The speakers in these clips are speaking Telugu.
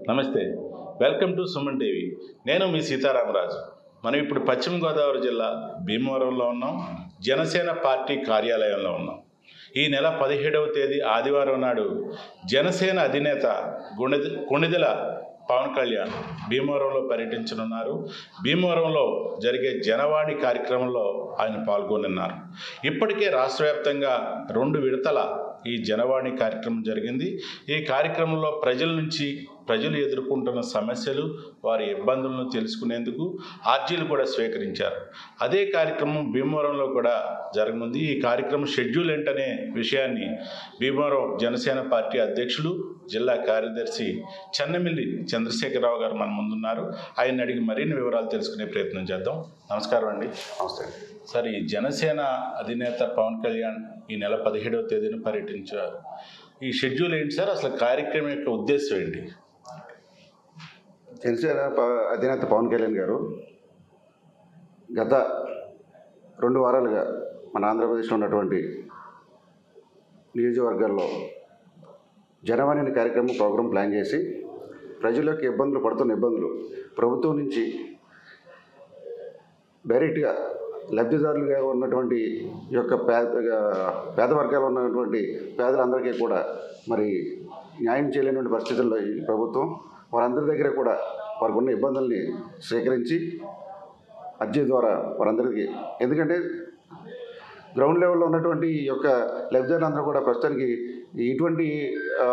నమస్తే వెల్కమ్ టు సుమన్ టీవీ నేను మీ సీతారామరాజు మనం ఇప్పుడు పశ్చిమ గోదావరి జిల్లా భీమవరంలో ఉన్నాం జనసేన పార్టీ కార్యాలయంలో ఉన్నాం ఈ నెల పదిహేడవ తేదీ ఆదివారం నాడు జనసేన అధినేత గుణిద కొణిదెల పవన్ కళ్యాణ్ భీమవరంలో పర్యటించనున్నారు భీమవరంలో జరిగే జనవాణి కార్యక్రమంలో ఆయన పాల్గొనున్నారు ఇప్పటికే రాష్ట్ర వ్యాప్తంగా రెండు విడతల ఈ జనవాణి కార్యక్రమం జరిగింది ఈ కార్యక్రమంలో ప్రజల నుంచి ప్రజలు ఎదుర్కొంటున్న సమస్యలు వారి ఇబ్బందులను తెలుసుకునేందుకు ఆర్జీలు కూడా స్వీకరించారు అదే కార్యక్రమం భీమవరంలో కూడా జరగనుంది ఈ కార్యక్రమం షెడ్యూల్ ఏంటనే విషయాన్ని భీమవరం జనసేన పార్టీ అధ్యక్షులు జిల్లా కార్యదర్శి చెన్నమిల్లి చంద్రశేఖరరావు గారు మన ముందున్నారు ఆయన అడిగి మరిన్ని వివరాలు తెలుసుకునే ప్రయత్నం చేద్దాం నమస్కారం అండి నమస్తే సార్ ఈ జనసేన అధినేత పవన్ కళ్యాణ్ ఈ నెల పదిహేడవ తేదీన పర్యటించారు ఈ షెడ్యూల్ ఏంటి సార్ అసలు కార్యక్రమం యొక్క ఉద్దేశం ఏంటి జనసేన ప- అధినేత పవన్ కళ్యాణ్ గారు గత రెండు వారాలుగా మన ఆంధ్రప్రదేశ్లో ఉన్నటువంటి నియోజకవర్గాల్లో జనవాణి అనే కార్యక్రమం ప్రోగ్రాం ప్లాన్ చేసి ప్రజల యొక్క ఇబ్బందులు పడుతున్న ఇబ్బందులు ప్రభుత్వం నుంచి డైరెక్ట్గా లబ్ధిదారులుగా ఉన్నటువంటి ఈ యొక్క పేద పేద వర్గాలు ఉన్నటువంటి పేదలందరికీ కూడా మరి న్యాయం చేయలేనటువంటి పరిస్థితుల్లో ఈ ప్రభుత్వం వారందరి దగ్గర కూడా వారికి ఉన్న ఇబ్బందుల్ని స్వీకరించి అర్జీ ద్వారా వారందరికీ ఎందుకంటే గ్రౌండ్ లెవెల్లో ఉన్నటువంటి ఈ యొక్క లబ్ధిదారులందరూ కూడా ప్రస్తుతానికి ఇటువంటి ఆ,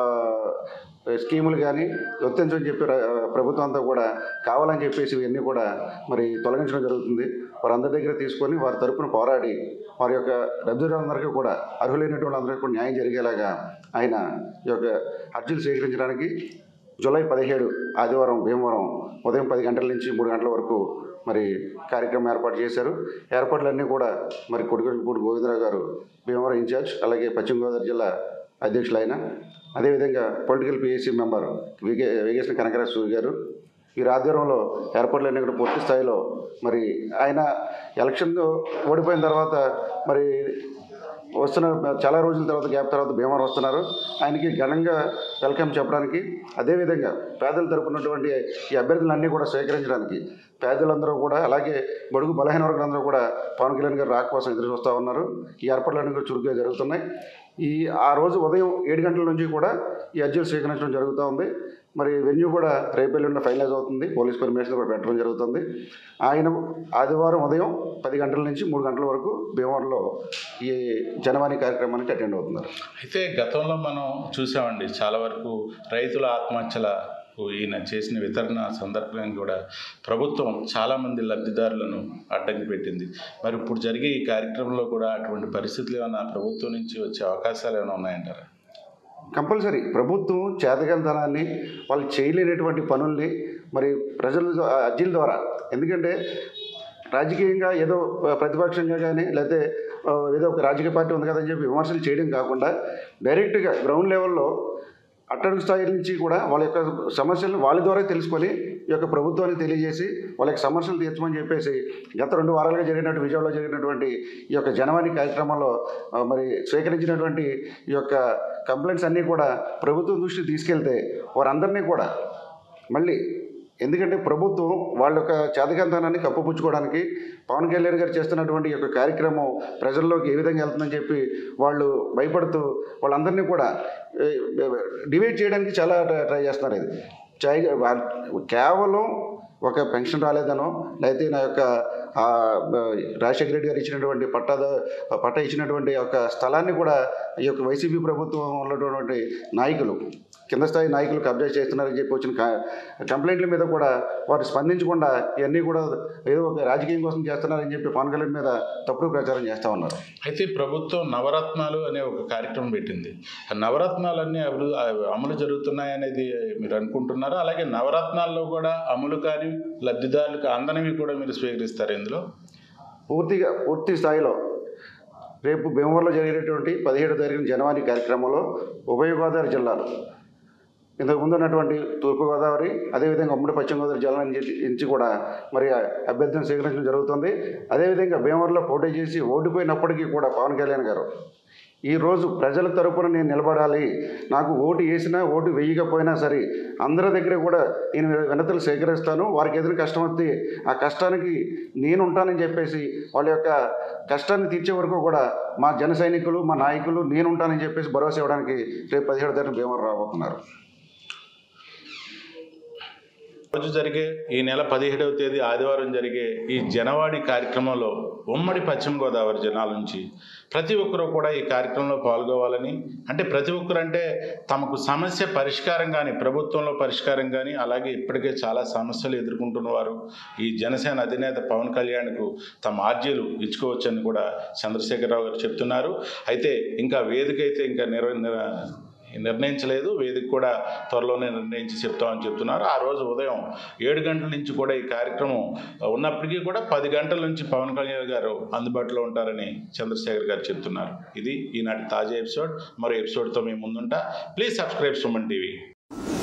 స్కీములు కానీ వర్తించని చెప్పి ర- ప్రభుత్వం అంతా కూడా కావాలని చెప్పేసి ఇవన్నీ కూడా మరి తొలగించడం జరుగుతుంది వారందరి దగ్గర తీసుకొని వారి తరపున పోరాడి వారి యొక్క లబ్ధిదారులందరికీ కూడా అర్హులైనటువంటి అందరికీ కూడా న్యాయం జరిగేలాగా ఆయన ఈ యొక్క అర్జీలు స్వీకరించడానికి జూలై పదిహేడు ఆదివారం భీమవరం ఉదయం పది గంటల నుంచి మూడు గంటల వరకు మరి కార్యక్రమం ఏర్పాటు చేశారు ఏర్పాట్లన్నీ కూడా మరి కొడుకుపూడి గోవిందరావు గారు భీమవరం ఇన్ఛార్జ్ అలాగే పశ్చిమ గోదావరి జిల్లా అధ్యక్షులు ఆయన అదేవిధంగా పొలిటికల్ పిఎస్సీ మెంబర్ విగే విగేశ్వర కనకరాజు సూరి గారు వీరి ఆధ్వర్యంలో ఏర్పాట్లన్నీ కూడా పూర్తి స్థాయిలో మరి ఆయన ఎలక్షన్ ఓడిపోయిన తర్వాత మరి వస్తున్న చాలా రోజుల తర్వాత గ్యాప్ తర్వాత భీమవరం వస్తున్నారు ఆయనకి ఘనంగా వెల్కమ్ చెప్పడానికి అదేవిధంగా పేదల తరపునటువంటి ఈ అభ్యర్థులన్నీ కూడా స్వీకరించడానికి పేదలందరూ కూడా అలాగే బడుగు బలహీన వర్గాలందరూ కూడా పవన్ కళ్యాణ్ గారు రాక కోసం ఎదురు చూస్తూ ఉన్నారు ఈ ఏర్పాట్లన్నీ కూడా చురుగ్గా జరుగుతున్నాయి ఈ ఆ రోజు ఉదయం ఏడు గంటల నుంచి కూడా ఈ అర్జీలు స్వీకరించడం జరుగుతూ ఉంది మరి వెన్యూ కూడా రేపెల్లుండి ఫైనలైజ్ అవుతుంది పోలీస్ పర్మిషన్ కూడా పెట్టడం జరుగుతుంది ఆయన ఆదివారం ఉదయం పది గంటల నుంచి మూడు గంటల వరకు భీమవరంలో ఈ జనవాణి కార్యక్రమానికి అటెండ్ అవుతున్నారు అయితే గతంలో మనం చూసామండి చాలా వరకు రైతుల ఆత్మహత్యలకు ఈయన చేసిన వితరణ సందర్భంగా కూడా ప్రభుత్వం చాలామంది లబ్ధిదారులను అడ్డంకి పెట్టింది మరి ఇప్పుడు జరిగే ఈ కార్యక్రమంలో కూడా అటువంటి పరిస్థితులు ఏమైనా ప్రభుత్వం నుంచి వచ్చే అవకాశాలు ఏమైనా ఉన్నాయంటారా కంపల్సరీ ప్రభుత్వం చేతకంతనాన్ని వాళ్ళు చేయలేనటువంటి పనుల్ని మరి ప్రజల ద్వా- అర్జీల ద్వారా ఎందుకంటే రాజకీయంగా ఏదో ప్రతిపక్షంగా కానీ లేకపోతే ఆ, ఏదో ఒక రాజకీయ పార్టీ ఉంది కదని చెప్పి విమర్శలు చేయడం కాకుండా డైరెక్ట్గా గ్రౌండ్ లెవెల్లో అట్టడుగు స్థాయి నుంచి కూడా వాళ్ళ యొక్క సమస్యలను వాళ్ళ ద్వారా తెలుసుకొని ఈ యొక్క ప్రభుత్వానికి తెలియజేసి వాళ్ళ యొక్క సమస్యలు తీర్చమని చెప్పేసి గత రెండు వారాలుగా జరిగినట్టు విజయవాడలో జరిగినటువంటి ఈ యొక్క జనవాణి కార్యక్రమంలో ఆ, మరి స్వీకరించినటువంటి ఈ యొక్క కంప్లైంట్స్ అన్నీ కూడా ప్రభుత్వం దృష్టికి తీసుకెళ్తే వారందరినీ కూడా మళ్ళీ ఎందుకంటే ప్రభుత్వం వాళ్ళ యొక్క చేతకంతనాన్ని కప్పుపుచ్చుకోవడానికి పవన్ కళ్యాణ్ గారు చేస్తున్నటువంటి ఈ యొక్క కార్యక్రమం ప్రజల్లోకి ఏ విధంగా వెళ్తుందని చెప్పి వాళ్ళు భయపడుతూ వాళ్ళందరినీ కూడా ఏ, డివైడ్ చేయడానికి చాలా ట్రై- ట్రై చేస్తున్నారు ఇది చై- వా- కేవలం ఒక పెన్షన్ రాలేదనో లేకపోతే నా యొక్క ఆ, బ- రాజశేఖర రెడ్డి గారు ఇచ్చినటువంటి పట్టాద పట్టా ఇచ్చినటువంటి యొక్క స్థలాన్ని కూడా ఈ యొక్క వైసీపీ ప్రభుత్వం ఉన్నటువంటి నాయకులు కింద స్థాయి నాయకులు కబ్జా చేస్తున్నారని చెప్పి వచ్చిన క- కంప్లైంట్ల మీద కూడా వారు స్పందించకుండా ఇవన్నీ కూడా ఏదో ఒక రాజకీయం కోసం చేస్తున్నారని చెప్పి పవన్ కళ్యాణ్ మీద తప్పుడు ప్రచారం చేస్తూ ఉన్నారు అయితే ప్రభుత్వం నవరత్నాలు అనే ఒక కార్యక్రమం పెట్టింది ఆ నవరత్నాలన్నీ అభివృద్ధి అమలు జరుగుతున్నాయి అనేది మీరు అనుకుంటున్నారా అలాగే నవరత్నాల్లో కూడా అమలు కాని లబ్ధిదారులకు అందనివి కూడా మీరు స్వీకరిస్తారు ఇందులో పూర్తిగా పూర్తి స్థాయిలో రేపు భీమవరంలో జరిగేటటువంటి పదిహేడో తారీఖున జనవరి కార్యక్రమంలో ఉభయ గోదావరి జిల్లాలు ఇంతకు ముందు ఉన్నటువంటి తూర్పుగోదావరి అదేవిధంగా ఉమ్మడి పశ్చిమ గోదావరి జిల్లా నుంచి నుంచి కూడా మరి అభ్యర్థులను స్వీకరించడం జరుగుతుంది అదేవిధంగా భీమవరంలో పోటీ చేసి ఓడిపోయినప్పటికీ కూడా పవన్ కళ్యాణ్ గారు ఈరోజు ప్రజల తరపున నేను నిలబడాలి నాకు ఓటు వేసినా ఓటు వేయకపోయినా సరే అందరి దగ్గర కూడా నేను వినతులు సేకరిస్తాను వారికి ఏదైనా కష్టం వస్తే ఆ కష్టానికి నేను ఉంటానని చెప్పేసి వాళ్ళ యొక్క కష్టాన్ని తీర్చే వరకు కూడా మా జన సైనికులు మా నాయకులు నేను ఉంటానని చెప్పేసి భరోసా ఇవ్వడానికి రేపు పదిహేడు తారీఖు భీమవరం రాబోతున్నారు రోజు జరిగే ఈ నెల పదిహేడవ తేదీ ఆదివారం జరిగే ఈ జనవాణి కార్యక్రమంలో ఉమ్మడి పశ్చిమ గోదావరి జిల్లాల నుంచి ప్రతి ఒక్కరూ కూడా ఈ కార్యక్రమంలో పాల్గొవాలని అంటే ప్రతి ఒక్కరు అంటే తమకు సమస్య పరిష్కారం కానీ ప్రభుత్వంలో పరిష్కారం కానీ అలాగే ఇప్పటికే చాలా సమస్యలు ఎదుర్కొంటున్న వారు ఈ జనసేన అధినేత పవన్ కళ్యాణ్కు తమ ఆర్జీలు ఇచ్చుకోవచ్చని కూడా చంద్రశేఖరరావు గారు చెప్తున్నారు అయితే ఇంకా వేదిక అయితే ఇంకా నిర్వ నిర- నిర్ణయించలేదు వేదిక కూడా త్వరలోనే నిర్ణయించి చెప్తామని చెప్తున్నారు ఆ రోజు ఉదయం ఏడు గంటల నుంచి కూడా ఈ కార్యక్రమం ఉన్నప్పటికీ కూడా పది గంటల నుంచి పవన్ కళ్యాణ్ గారు అందుబాటులో ఉంటారని చంద్రశేఖర్ గారు చెప్తున్నారు ఇది ఈనాటి తాజా ఎపిసోడ్ మరో ఎపిసోడ్తో మేము ముందుంటా ప్లీజ్ సబ్స్క్రైబ్ సుమన్ టీవీ